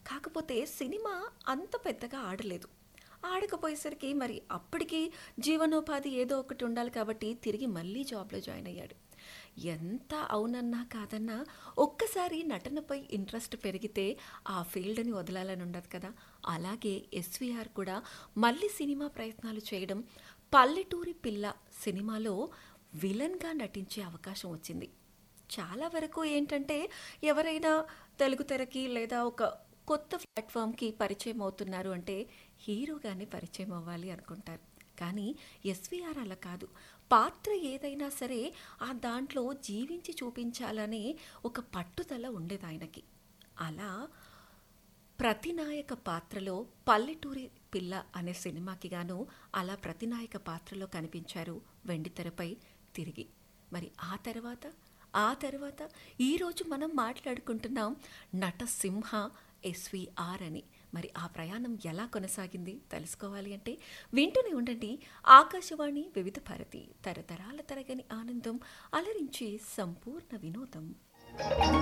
కాకపోతే సినిమా అంత పెద్దగా ఆడలేదు ఆడకపోయేసరికి మరి అప్పటికి జీవనోపాధి ఏదో ఒకటి ఉండాలి కాబట్టి తిరిగి మళ్ళీ జాబ్లో జాయిన్ అయ్యాడు ఎంత అవునన్నా కాదన్నా ఒక్కసారి నటనపై ఇంట్రెస్ట్ పెరిగితే ఆ ఫీల్డ్ని వదలాలని ఉండదు కదా అలాగే ఎస్విఆర్ కూడా మళ్ళీ సినిమా ప్రయత్నాలు చేయడం పల్లెటూరి పిల్ల సినిమాలో విలన్గా నటించే అవకాశం వచ్చింది చాలా వరకు ఏంటంటే ఎవరైనా తెలుగు తెరకి లేదా ఒక కొత్త ప్లాట్ఫామ్కి పరిచయం అవుతున్నారు అంటే హీరోగానే పరిచయం అవ్వాలి అనుకుంటారు కానీ ఎస్విఆర్ అలా కాదు పాత్ర ఏదైనా సరే ఆ దాంట్లో జీవించి చూపించాలనే ఒక పట్టుదల ఉండేది ఆయనకి అలా ప్రతినాయక పాత్రలో పల్లెటూరి పిల్ల అనే సినిమాకి గాను అలా ప్రతినాయక పాత్రలో కనిపించారు వెండితెరపై తిరిగి మరి ఆ తర్వాత ఆ తర్వాత ఈరోజు మనం మాట్లాడుకుంటున్నాం నటసింహ ఎస్విఆర్ అని మరి ఆ ప్రయాణం ఎలా కొనసాగింది తెలుసుకోవాలి అంటే వింటూనే ఉండండి ఆకాశవాణి వివిధ భారతి తరతరాల తరగని ఆనందం అలరించి సంపూర్ణ వినోదం